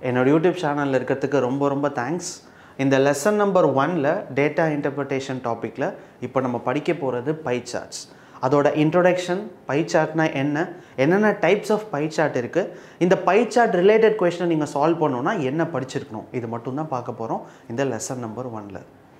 என்னோட யூடியூப் சேனலில் இருக்கிறதுக்கு ரொம்ப ரொம்ப தேங்க்ஸ் இந்த லெசன் நம்பர் ஒனில் டேட்டா இன்டர்பிரிட்டேஷன் டாப்பிக்கில் இப்போ நம்ம படிக்க போகிறது பை சார்ட்ஸ் அதோட இன்ட்ரொடக்ஷன் பை சார்ட்னா என்ன என்னென்ன டைப்ஸ் ஆஃப் பை சார்ட் இருக்குது இந்த பை சார்ட் ரிலேட்டட் கொஷனை நீங்கள் சால்வ் பண்ணணும்னா என்ன படிச்சிருக்கணும் இது மட்டும்தான் பார்க்க போகிறோம் இந்த லெசன் நம்பர் ஒனில்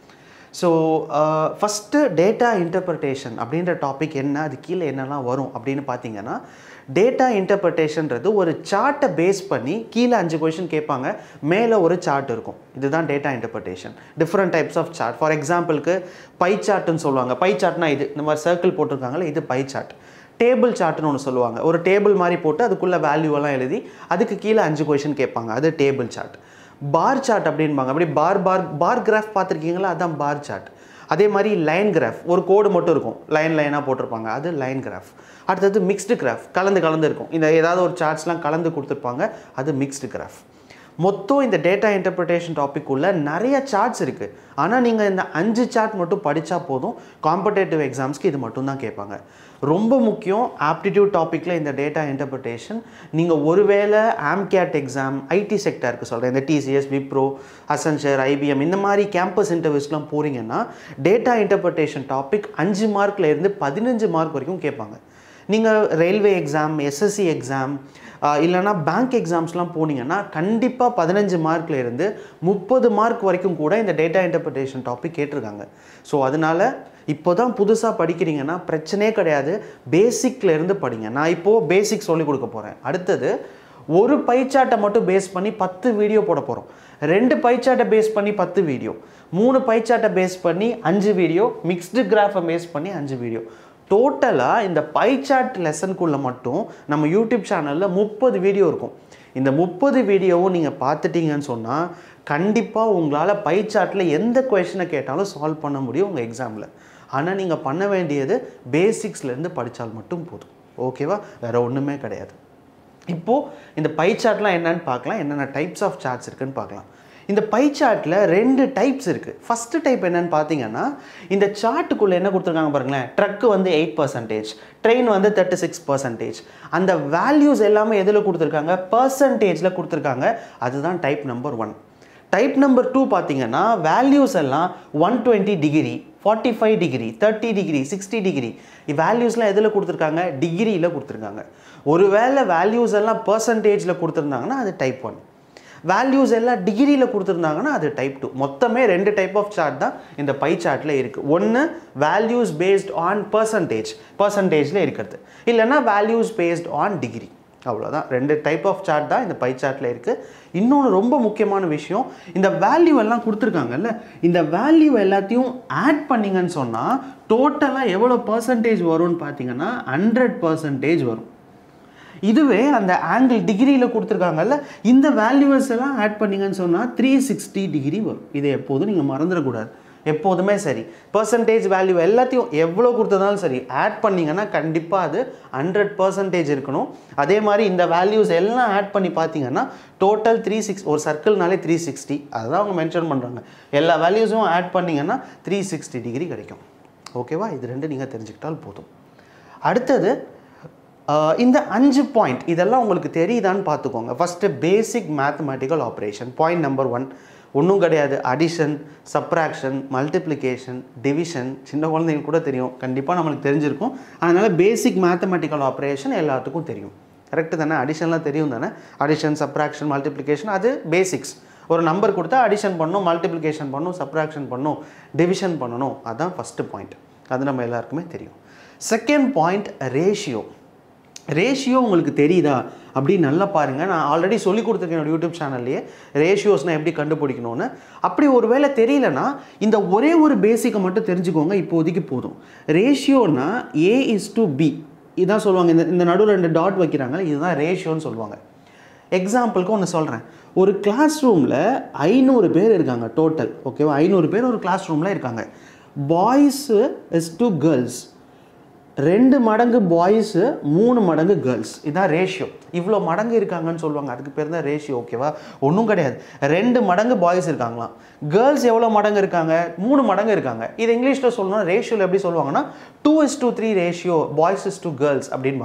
ஸோ ஃபஸ்ட்டு டேட்டா இன்டர்பிரிட்டேஷன் அப்படின்ற டாபிக் என்ன அது கீழே என்னெல்லாம் வரும் அப்படின்னு பார்த்தீங்கன்னா டேட்டா இன்டர்பிரிட்டேஷன்றது ஒரு சார்ட்டை பேஸ் பண்ணி கீழே அஞ்சு கொஷின் கேட்பாங்க மேலே ஒரு சார்ட் இருக்கும் இதுதான் data interpretation different types of chart for எக்ஸாம்பிளுக்கு பை சார்ட்டுன்னு சொல்லுவாங்க பை சார்ட்னா இது இந்த மாதிரி சர்க்கிள் போட்டிருக்காங்களே இது பை சார்ட் டேபிள் சார்ட்னு ஒன்று சொல்லுவாங்க ஒரு டேபிள் மாதிரி போட்டு அதுக்குள்ளே வேல்யூவெல்லாம் எழுதி அதுக்கு கீழே அஞ்சு கொஷின் கேட்பாங்க அது டேபிள் சார்ட் பார் சார்ட் அப்படின்பாங்க அப்படி பார் பார் பார் கிராஃப் பார்த்துருக்கீங்களா அதான் பார் சார்ட் அதே மாதிரி லைன் கிராஃப் ஒரு கோடு மட்டும் இருக்கும் லைன் லைனாக போட்டிருப்பாங்க அது லைன் கிராஃப் அடுத்தது மிக்ஸ்டு கிராஃப் கலந்து கலந்து இருக்கும் இந்த ஏதாவது ஒரு சார்ட்ஸ்லாம் கலந்து கொடுத்துருப்பாங்க அது மிக்ஸ்டு கிராஃப் மொத்தம் இந்த டேட்டா இன்டர்பிரிட்டேஷன் டாபிக் உள்ள நிறைய சார்ட்ஸ் இருக்குது ஆனால் நீங்கள் இந்த அஞ்சு சார்ட் மட்டும் படித்தா போதும் காம்படேட்டிவ் எக்ஸாம்ஸ்க்கு இது மட்டும் தான் கேட்பாங்க ரொம்ப முக்கியம் ஆப்டிடியூட் டாப்பிக்கில் இந்த டேட்டா இன்டர்பிரிட்டேஷன் நீங்கள் ஒருவேளை ஆம்கேட் எக்ஸாம் ஐடி செக்டருக்கு சொல்கிறேன் இந்த டிசிஎஸ் விப்ரோ அசன்ஷர் ஐபிஎம் இந்த மாதிரி கேம்பஸ் இன்டர்வியூஸ்லாம் போகிறீங்கன்னா டேட்டா இன்டர்பிரிட்டேஷன் டாபிக் அஞ்சு மார்க்கில் இருந்து பதினஞ்சு மார்க் வரைக்கும் கேட்பாங்க நீங்கள் ரயில்வே எக்ஸாம் எஸ்எஸ்சி எக்ஸாம் இல்லைனா பேங்க் எக்ஸாம்ஸ்லாம் போனீங்கன்னா கண்டிப்பாக பதினஞ்சு மார்க்கில் இருந்து முப்பது மார்க் வரைக்கும் கூட இந்த டேட்டா இன்டர்பிரிட்டேஷன் டாபிக் கேட்டிருக்காங்க ஸோ அதனால் இப்போ தான் புதுசாக படிக்கிறீங்கன்னா பிரச்சனையே கிடையாது பேசிக்ல இருந்து படிங்க நான் இப்போது பேசிக் சொல்லிக் கொடுக்க போகிறேன் அடுத்தது ஒரு பைச்சாட்டை மட்டும் பேஸ் பண்ணி பத்து வீடியோ போட போகிறோம் ரெண்டு பைச்சாட்டை பேஸ் பண்ணி பத்து வீடியோ மூணு பைச்சாட்டை பேஸ் பண்ணி அஞ்சு வீடியோ மிக்ஸ்டு கிராஃபை பேஸ் பண்ணி அஞ்சு வீடியோ டோட்டலாக இந்த பை சார்ட் லெசனுக்குள்ளே மட்டும் நம்ம யூடியூப் சேனலில் முப்பது வீடியோ இருக்கும் இந்த முப்பது வீடியோவும் நீங்கள் பார்த்துட்டீங்கன்னு சொன்னால் கண்டிப்பாக உங்களால் பை சார்ட்டில் எந்த கொஷனை கேட்டாலும் சால்வ் பண்ண முடியும் உங்கள் எக்ஸாமில் ஆனால் நீங்கள் பண்ண வேண்டியது பேசிக்ஸ்லேருந்து படித்தால் மட்டும் போதும் ஓகேவா வேறு ஒன்றுமே கிடையாது இப்போது இந்த பை சார்ட்லாம் என்னன்னு பார்க்கலாம் என்னென்ன டைப்ஸ் ஆஃப் சார்ட்ஸ் இருக்குன்னு பார்க்கலாம் இந்த பை சார்ட்டில் ரெண்டு டைப்ஸ் இருக்குது ஃபஸ்ட்டு டைப் என்னன்னு பார்த்தீங்கன்னா இந்த சார்ட்டுக்குள்ளே என்ன கொடுத்துருக்காங்க பாருங்களேன் ட்ரக்கு வந்து எயிட் பர்சன்டேஜ் ட்ரெயின் வந்து தேர்ட்டி சிக்ஸ் பர்சன்டேஜ் அந்த வேல்யூஸ் எல்லாமே எதில் கொடுத்துருக்காங்க பர்சன்டேஜில் கொடுத்துருக்காங்க அதுதான் type number one type number two பார்த்தீங்கன்னா வேல்யூஸ் எல்லாம் one twenty degree forty five degree thirty degree sixty degree வேல்யூஸ்லாம் எதில் கொடுத்துருக்காங்க டிகிரியில் கொடுத்துருக்காங்க ஒருவேளை வேல்யூஸ் எல்லாம் பர்சன்டேஜில் கொடுத்துருந்தாங்கன்னா அது டைப் ஒன் வேல்யூஸ் எல்லாம் டிகிரியில் கொடுத்துருந்தாங்கன்னா அது டைப் டூ மொத்தமே ரெண்டு டைப் ஆஃப் சார்ட் தான் இந்த பை சார்ட்டில் இருக்குது ஒன்று வேல்யூஸ் பேஸ்ட் ஆன் பர்சன்டேஜ் பர்சன்டேஜில் இருக்கிறது இல்லைன்னா வேல்யூஸ் பேஸ்ட் ஆன் டிகிரி அவ்வளோதான் ரெண்டு டைப் ஆஃப் சார்ட் தான் இந்த பை சார்ட்டில் இருக்குது இன்னொன்று ரொம்ப முக்கியமான விஷயம் இந்த வேல்யூ எல்லாம் கொடுத்துருக்காங்கல்ல இந்த வேல்யூ எல்லாத்தையும் ஆட் பண்ணிங்கன்னு சொன்னால் டோட்டலாக எவ்வளோ பர்சன்டேஜ் வரும்னு பார்த்தீங்கன்னா ஹண்ட்ரட் பர்சன்டேஜ் வரும் இதுவே அந்த ஆங்கிள் டிகிரியில் கொடுத்துருக்காங்கல்ல இந்த வேல்யூவர்ஸ் எல்லாம் ஆட் பண்ணிங்கன்னு சொன்னால் த்ரீ சிக்ஸ்டி டிகிரி வரும் இதை எப்போதும் நீங்கள் மறந்துடக்கூடாது எப்போதுமே சரி பர்சன்டேஜ் வேல்யூ எல்லாத்தையும் எவ்வளோ கொடுத்ததாலும் சரி ஆட் பண்ணிங்கன்னா கண்டிப்பாக அது ஹண்ட்ரட் பர்சன்டேஜ் இருக்கணும் அதே மாதிரி இந்த வேல்யூஸ் எல்லாம் ஆட் பண்ணி பார்த்தீங்கன்னா டோட்டல் த்ரீ சிக்ஸ் ஒரு சர்க்கிள்னாலே த்ரீ சிக்ஸ்டி அதுதான் அவங்க மென்ஷன் பண்ணுறாங்க எல்லா வேல்யூஸும் ஆட் பண்ணிங்கன்னா த்ரீ சிக்ஸ்டி டிகிரி கிடைக்கும் ஓகேவா இது ரெண்டு நீங்கள் தெரிஞ்சுக்கிட்டால் போதும் அடுத்தது இந்த அஞ்சு பாயிண்ட் இதெல்லாம் உங்களுக்கு தெரியுதான்னு பார்த்துக்கோங்க first basic mathematical operation point number one ஒன்றும் கிடையாது அடிஷன் சப்ராக்ஷன் மல்டிப்ளிகேஷன் டிவிஷன் சின்ன குழந்தைங்களுக்கு கூட தெரியும் கண்டிப்பாக நம்மளுக்கு தெரிஞ்சிருக்கும் அதனால் பேசிக் மேத்தமெட்டிக்கல் ஆப்ரேஷன் எல்லாத்துக்கும் தெரியும் கரெக்டு தானே அடிஷன்லாம் தெரியும் தானே அடிஷன் சப்ராக்ஷன் மல்டிப்ளிகேஷன் அது பேசிக்ஸ் ஒரு நம்பர் கொடுத்தா அடிஷன் பண்ணணும் மல்டிப்ளிகேஷன் பண்ணணும் சப்ராக்ஷன் பண்ணணும் டிவிஷன் பண்ணணும் அதுதான் ஃபஸ்ட்டு பாயிண்ட் அது நம்ம எல்லாருக்குமே தெரியும் செகண்ட் பாயிண்ட் ரேஷியோ ரேஷியோ உங்களுக்கு தெரியுதா அப்படி நல்லா பாருங்கள் நான் ஆல்ரெடி சொல்லி கொடுத்துருக்கேன் என்னோட யூடியூப் சேனல்லையே ரேஷியோஸ்னால் எப்படி கண்டுபிடிக்கணும்னு அப்படி ஒரு வேளை தெரியலனா இந்த ஒரே ஒரு பேசிக்கை மட்டும் தெரிஞ்சுக்கோங்க இப்போதைக்கு போதும் ரேஷியோனா ஏ இஸ் டு பி இதான் சொல்லுவாங்க இந்த இந்த நடுவில் ரெண்டு டாட் வைக்கிறாங்க இதுதான் ரேஷியோன்னு சொல்லுவாங்க எக்ஸாம்பிளுக்கு ஒன்று சொல்கிறேன் ஒரு கிளாஸ் ரூமில் ஐநூறு பேர் இருக்காங்க டோட்டல் ஓகேவா ஐநூறு பேர் ஒரு கிளாஸ் ரூமில் இருக்காங்க பாய்ஸு இஸ் டு கேர்ள்ஸ் ரெண்டு மடங்கு பாய்ஸு மூணு மடங்கு கேர்ள்ஸ் இதான் ரேஷியோ இவ்வளோ மடங்கு இருக்காங்கன்னு சொல்லுவாங்க அதுக்கு பேர் தான் ரேஷியோ ஓகேவா ஒன்றும் கிடையாது ரெண்டு மடங்கு பாய்ஸ் இருக்காங்களாம் கேர்ள்ஸ் எவ்வளோ மடங்கு இருக்காங்க மூணு மடங்கு இருக்காங்க இது இங்கிலீஷில் சொல்லணும் ரேஷியோவில் எப்படி சொல்லுவாங்கன்னா two is to three ratio boys is to girls அப்படின்பாங்க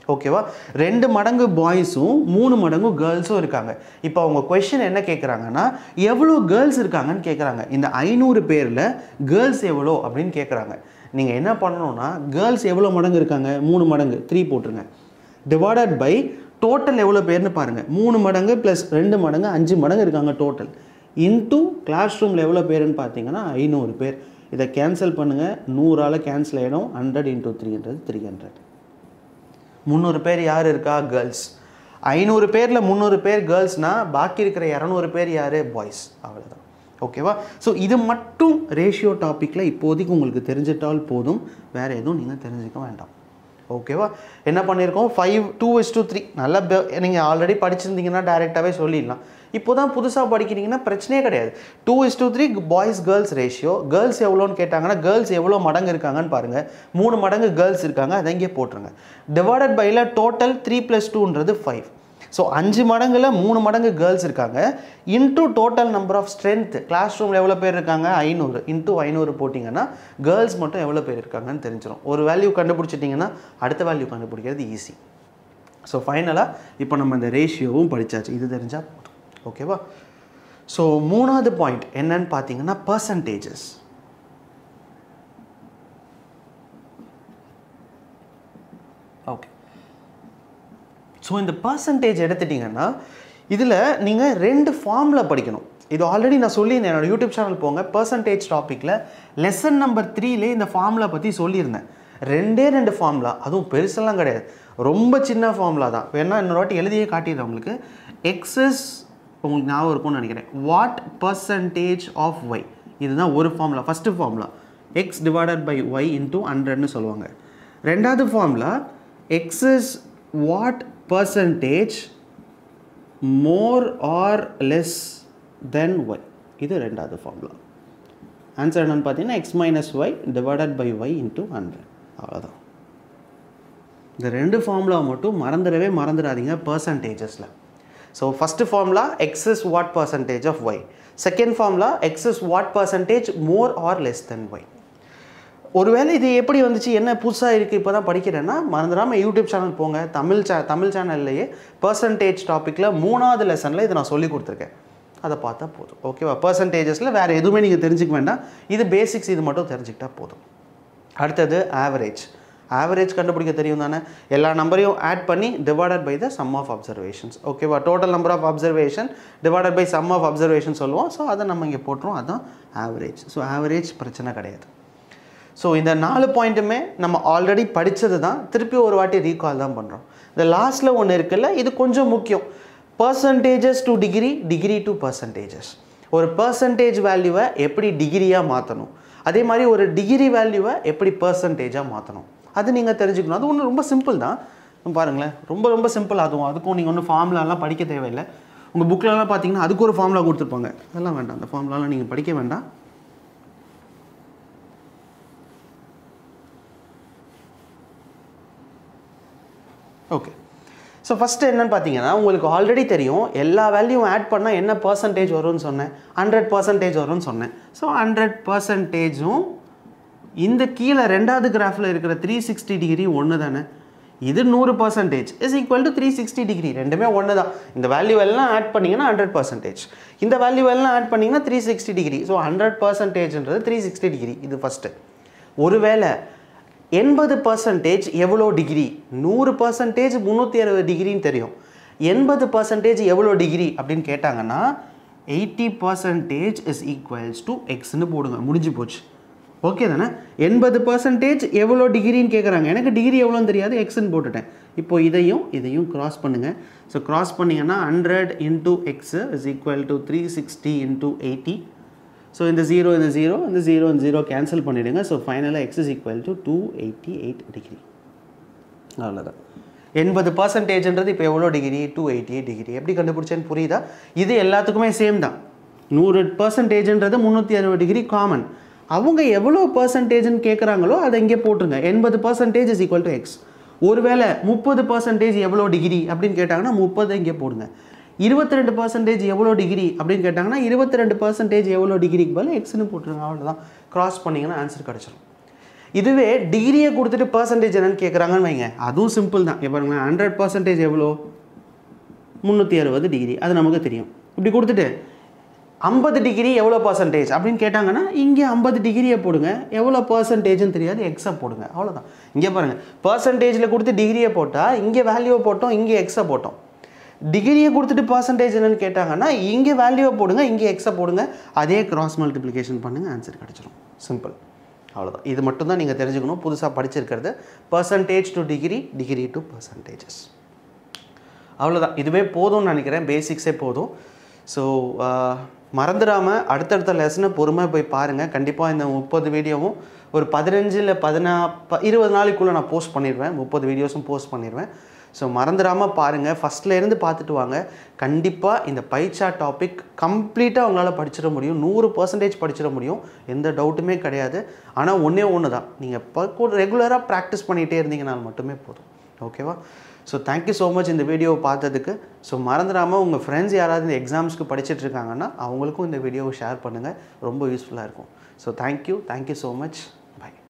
ஓகேவா ரெண்டு மடங்கு பாய்ஸும் மூணு மடங்கு கேர்ள்ஸும் இருக்காங்க இப்போ அவங்க கொஷின் என்ன கேட்குறாங்கன்னா எவ்வளோ கேர்ள்ஸ் இருக்காங்கன்னு கேட்குறாங்க இந்த ஐநூறு பேரில் கேர்ள்ஸ் எவ்வளோ அப்படின்னு கேட்குறாங்க நீங்கள் என்ன பண்ணணும்னா கேர்ள்ஸ் எவ்வளோ மடங்கு இருக்காங்க மூணு மடங்கு த்ரீ போட்டுருங்க டிவைடட் பை டோட்டல் எவ்வளோ பேர்னு பாருங்கள் மூணு மடங்கு ப்ளஸ் ரெண்டு மடங்கு அஞ்சு மடங்கு இருக்காங்க டோட்டல் இன்டூ கிளாஸ் ரூமில் எவ்வளோ பேருன்னு பார்த்தீங்கன்னா ஐநூறு பேர் இதை கேன்சல் பண்ணுங்கள் நூறால் கேன்சல் ஆகிடும் ஹண்ட்ரட் இன்டூ த்ரீன்றது த்ரீ ஹண்ட்ரட் முந்நூறு பேர் யார் இருக்கா கேர்ள்ஸ் ஐநூறு பேரில் முந்நூறு பேர் கேர்ள்ஸ்னால் பாக்கி இருக்கிற இரநூறு பேர் யார் பாய்ஸ் அவ்வளோதான் ஓகேவா ஸோ இது மட்டும் ரேஷியோ டாப்பிக்கில் இப்போதைக்கு உங்களுக்கு தெரிஞ்சிட்டால் போதும் வேறு எதுவும் நீங்கள் தெரிஞ்சுக்க வேண்டாம் ஓகேவா என்ன பண்ணியிருக்கோம் five two is to three நல்லா நீங்கள் ஆல்ரெடி படிச்சிருந்தீங்கன்னா டேரெக்டாகவே சொல்லிடலாம் இப்போ தான் புதுசாக படிக்கிறீங்கன்னா பிரச்சனையே கிடையாது two is to three boys girls ratio girls எவ்வளோன்னு கேட்டாங்கன்னா கேர்ள்ஸ் எவ்வளோ மடங்கு இருக்காங்கன்னு பாருங்கள் மூணு மடங்கு கேர்ள்ஸ் இருக்காங்க அதை இங்கே போட்டுருங்க டிவைடட் பையில் டோட்டல் த்ரீ ப்ளஸ் டூன்றது ஃபைவ் ஸோ அஞ்சு மடங்குல மூணு மடங்கு கேர்ள்ஸ் இருக்காங்க into total number of strength class ரூமில் எவ்வளோ பேர் இருக்காங்க ஐநூறு இன்டூ ஐநூறு போட்டிங்கன்னா கேர்ள்ஸ் மட்டும் எவ்வளோ பேர் இருக்காங்கன்னு தெரிஞ்சிடும் ஒரு வேல்யூ கண்டுபிடிச்சிட்டிங்கன்னா அடுத்த வேல்யூ கண்டுபிடிக்கிறது ஈஸி ஸோ ஃபைனலாக இப்போ நம்ம இந்த ரேஷியோவும் படித்தாச்சு இது தெரிஞ்சால் போதும் ஓகேவா ஸோ மூணாவது பாயிண்ட் என்னன்னு பார்த்தீங்கன்னா பர்சன்டேஜஸ் ஓகே ஸோ இந்த பர்சன்டேஜ் எடுத்துட்டிங்கன்னா இதில் நீங்கள் ரெண்டு ஃபார்மில் படிக்கணும் இது ஆல்ரெடி நான் சொல்லியிருந்தேன் என்னோட யூடியூப் சேனல் போங்க பர்சன்டேஜ் டாப்பிக்கில் லெசன் நம்பர் த்ரீலே இந்த ஃபார்முலா பற்றி சொல்லியிருந்தேன் ரெண்டே ரெண்டு ஃபார்முலா அதுவும் பெருசெல்லாம் கிடையாது ரொம்ப சின்ன ஃபார்முலா தான் வேணா இன்னொரு வாட்டி எழுதியே காட்டிடுறேன் உங்களுக்கு எக்ஸஸ் உங்களுக்கு ஞாபகம் இருக்கும்னு நினைக்கிறேன் வாட் பர்சன்டேஜ் ஆஃப் ஒய் இதுதான் ஒரு formula first formula X divided by Y into ஹண்ட்ரட்னு சொல்லுவாங்க ரெண்டாவது formula X is what percentage more or less than Y இது ரெண்டாவது ஃபார்முலா ஆன்சர் என்னன்னு பார்த்தீங்கன்னா X minus Y divided by Y into hundred அவ்வளோதான் இந்த ரெண்டு ஃபார்முலா மட்டும் மறந்துடவே மறந்துடாதீங்க பர்சன்டேஜஸில் so first formula X is what percentage of Y second formula X is what percentage more or less than Y ஒருவேளை இது எப்படி வந்துச்சு என்ன புதுசாக இருக்குது இப்போ தான் படிக்கிறேன்னா மறந்துடாமல் யூடியூப் சேனல் போங்க தமிழ் சே தமிழ் சேனல்லையே பர்சன்டேஜ் டாப்பிக்கில் மூணாவது லெசனில் இதை நான் சொல்லி கொடுத்துருக்கேன் அதை பார்த்தா போதும் ஓகேவா பர்சன்டேஜஸில் வேறு எதுவுமே நீங்கள் தெரிஞ்சுக்க வேண்டாம் இது பேசிக்ஸ் இது மட்டும் தெரிஞ்சுக்கிட்டா போதும் அடுத்தது ஆவரேஜ் ஆவரேஜ் கண்டுபிடிக்க தெரியும் தானே எல்லா நம்பரையும் ஆட் பண்ணி divided by the sum of observations ஓகேவா total number of observation divided by sum of observation சொல்லுவோம் ஸோ அதை நம்ம இங்கே போட்டுரும் அதுதான் ஆவரேஜ் ஸோ ஆவரேஜ் பிரச்சனை கிடையாது ஸோ இந்த நாலு பாயிண்ட்டுமே நம்ம ஆல்ரெடி படித்தது தான் திருப்பி ஒரு வாட்டி ரீகால் தான் பண்ணுறோம் இந்த லாஸ்ட்டில் ஒன்று இருக்குல்ல இது கொஞ்சம் முக்கியம் percentages to degree degree to percentages ஒரு பர்சன்டேஜ் வேல்யூவை எப்படி டிகிரியாக மாற்றணும் அதே மாதிரி ஒரு டிகிரி வேல்யூவை எப்படி பர்சன்டேஜாக மாற்றணும் அது நீங்கள் தெரிஞ்சுக்கணும் அது ஒன்று ரொம்ப சிம்பிள் தான் பாருங்களேன் ரொம்ப ரொம்ப சிம்பிள் அதுவும் அதுக்கும் நீங்கள் ஒன்றும் ஃபார்முலாலாம் படிக்க தேவையில்லை உங்கள் புக்கிலலாம் பார்த்தீங்கன்னா அதுக்கு ஒரு ஃபார்முலா கொடுத்துருப்பாங்க அதெல்லாம் வேண்டாம் அந்த ஃபார்முலாலாம் நீங்கள் படிக்க வேண்டாம் ஓகே ஸோ ஃபஸ்ட்டு என்னன்னு பார்த்தீங்கன்னா உங்களுக்கு ஆல்ரெடி தெரியும் எல்லா வேல்யூவும் ஆட் பண்ணால் என்ன பர்சன்டேஜ் வரும்னு சொன்னேன் ஹண்ட்ரட் பர்சன்டேஜ் வரும்னு சொன்னேன் ஸோ ஹண்ட்ரட் பர்சன்டேஜும் இந்த கீழே ரெண்டாவது கிராஃபில் இருக்கிற த்ரீ சிக்ஸ்டி டிகிரி ஒன்று தானே இது நூறு percentage is equal to three sixty degree ரெண்டுமே ஒன்று தான் இந்த வேல்யூ எல்லாம் ஆட் பண்ணிங்கன்னா ஹண்ட்ரட் பர்சன்டேஜ் இந்த வேல்யூ எல்லாம் ஆட் பண்ணிங்கன்னா three sixty degree so hundred பர்சன்டேஜ்ன்றது த்ரீ சிக்ஸ்டி டிகிரி இது ஃபஸ்ட்டு ஒருவேளை எண்பது பர்சன்டேஜ் எவ்வளோ டிகிரி நூறு பர்சன்டேஜ் முந்நூற்றி அறுபது டிகிரின்னு தெரியும் எண்பது பர்சன்டேஜ் எவ்வளோ டிகிரி அப்படின்னு கேட்டாங்கன்னா eighty percentage is equals to எக்ஸ்னு போடுங்க முடிஞ்சு போச்சு ஓகே தானே எண்பது பர்சன்டேஜ் எவ்வளோ டிகிரின்னு கேட்குறாங்க எனக்கு டிகிரி எவ்வளோன்னு தெரியாது எக்ஸ்ன்னு போட்டுட்டேன் இப்போ இதையும் இதையும் கிராஸ் பண்ணுங்கள் ஸோ கிராஸ் பண்ணிங்கன்னா hundred into X is equal to three sixty into eighty so இந்த ஜீரோ இந்த ஜீரோ இந்த ஜீரோ இந்த ஜீரோ கேன்சல் பண்ணிவிடுங்க ஸோ ஃபைனலாக X is equal to two eighty eight degree அவ்வளோதான் எண்பது பர்சன்டேஜ்ன்றது இப்போ எவ்வளோ degree two eighty eight degree எப்படி கண்டுபிடிச்சேன்னு புரியுதா இது எல்லாத்துக்குமே சேம் தான் நூறு பர்சன்டேஜ்ன்றது முந்நூற்றி அறுபது டிகிரி காமன் அவங்க எவ்வளோ பர்சன்டேஜ்னு கேட்குறாங்களோ அதை இங்கே போட்டுருங்க எண்பது percentage is equal to X ஒருவேளை முப்பது பர்சன்டேஜ் எவ்வளோ டிகிரி அப்படின்னு கேட்டாங்கன்னா முப்பது இங்கே போடுங்க இருபத்தி ரெண்டு பர்சன்டேஜ் எவ்வளோ டிகிரி அப்படின்னு கேட்டாங்கன்னா இருபத்தி ரெண்டு பர்சன்டேஜ் எவ்வளோ டிகிரிக்கு பதில் எக்ஸ்னு போட்டுருங்க அவ்வளோதான் கிராஸ் பண்ணிங்கன்னா ஆன்சர் கிடச்சிரும் இதுவே டிகிரியை கொடுத்துட்டு பர்சன்டேஜ் என்னன்னு கேட்குறாங்கன்னு வைங்க அதுவும் சிம்பிள் தான் இப்போ பாருங்களேன் ஹண்ட்ரட் பர்சன்டேஜ் எவ்வளோ முந்நூற்றி அறுபது டிகிரி அது நமக்கு தெரியும் இப்படி கொடுத்துட்டு ஐம்பது டிகிரி எவ்வளோ பர்சன்டேஜ் அப்படின்னு கேட்டாங்கன்னா இங்கே ஐம்பது டிகிரியை போடுங்க எவ்வளோ பர்சன்டேஜ்னு தெரியாது எக்ஸை போடுங்க அவ்வளோதான் இங்கே பாருங்கள் பர்சன்டேஜில் கொடுத்து டிகிரியை போட்டால் இங்கே வேல்யூவை போட்டோம் இங்கே எக்ஸை போட்டோம் டிகிரியை கொடுத்துட்டு பர்சன்டேஜ் என்னன்னு கேட்டாங்கன்னா இங்கே வேல்யூவை போடுங்க இங்கே எக்ஸை போடுங்க அதே கிராஸ் மல்டிப்ளிகேஷன் பண்ணுங்கள் ஆன்சர் கிடச்சிரும் சிம்பிள் அவ்வளோதான் இது மட்டும் தான் நீங்கள் தெரிஞ்சுக்கணும் புதுசாக படிச்சிருக்கிறது percentage to degree degree to percentages அவ்வளோதான் இதுவே போதும்னு நினைக்கிறேன் பேசிக்ஸே போதும் ஸோ மறந்துடாமல் அடுத்தடுத்த லெசனை பொறுமையாக போய் பாருங்கள் கண்டிப்பாக இந்த முப்பது வீடியோவும் ஒரு பதினஞ்சு இல்லை பதினா ப இருபது நாளைக்குள்ளே நான் போஸ்ட் பண்ணிடுவேன் முப்பது வீடியோஸும் போஸ்ட் பண்ணிடுவேன் ஸோ மறந்துடாமல் பாருங்கள் ஃபஸ்ட்லேருந்து பார்த்துட்டு வாங்க கண்டிப்பாக இந்த பைச்சா டாபிக் கம்ப்ளீட்டாக உங்களால் படிச்சிட முடியும் நூறு பர்சன்டேஜ் படிச்சிட முடியும் எந்த டவுட்டுமே கிடையாது ஆனால் ஒன்றே ஒன்று தான் நீங்கள் இப்போ ரெகுலராக ப்ராக்டிஸ் பண்ணிகிட்டே இருந்தீங்கன்னா மட்டுமே போதும் ஓகேவா ஸோ தேங்க்யூ ஸோ மச் இந்த வீடியோவை பார்த்ததுக்கு ஸோ மறந்துடாமல் உங்கள் ஃப்ரெண்ட்ஸ் யாராவது இந்த எக்ஸாம்ஸ்க்கு படிச்சுட்டு இருக்காங்கன்னா அவங்களுக்கும் இந்த வீடியோவை ஷேர் பண்ணுங்கள் ரொம்ப யூஸ்ஃபுல்லாக இருக்கும் so thank you thank you so much